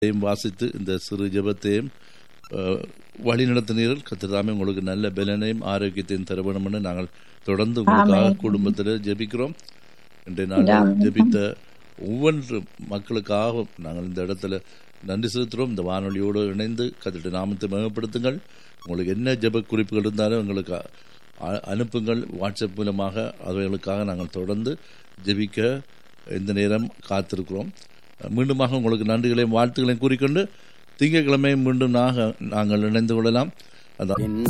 இதையும் வாசித்து இந்த சிறு ஜெபத்தையும் அஹ், வழி நடத்தினீர்கள் கத்திரதாமே உங்களுக்கு நல்ல பலனையும் ஆரோக்கியத்தையும் தர வேண்டும்னு நாங்கள் தொடர்ந்து உங்களுக்காக ஆமென். குடும்பத்தில் ஜெபிக்கிறோம் இன்றைய நாளில் ஆமென். ஜெபித்த ஒவ்வொன்று மக்களுக்காக நாங்கள் இந்த இடத்துல நன்றி செலுத்துகிறோம் இந்த வானொலியோடு இணைந்து கத்திட்ட நாமத்தை மேம்படுத்துங்கள் உங்களுக்கு என்ன ஜெப குறிப்புகள் இருந்தாலும் எங்களுக்கு அ- அனுப்புங்கள் வாட்ஸ்அப் மூலமாக அவைகளுக்காக நாங்கள் தொடர்ந்து ஜெபிக்க இந்த நேரம் காத்திருக்கிறோம் மீண்டுமாக உங்களுக்கு நன்றிகளையும் வாழ்த்துக்களையும் கூறிக்கொண்டு திங்கட்கிழமை மீண்டும் நாக நாங்கள் இணைந்து கொள்ளலாம் அதான் என்ன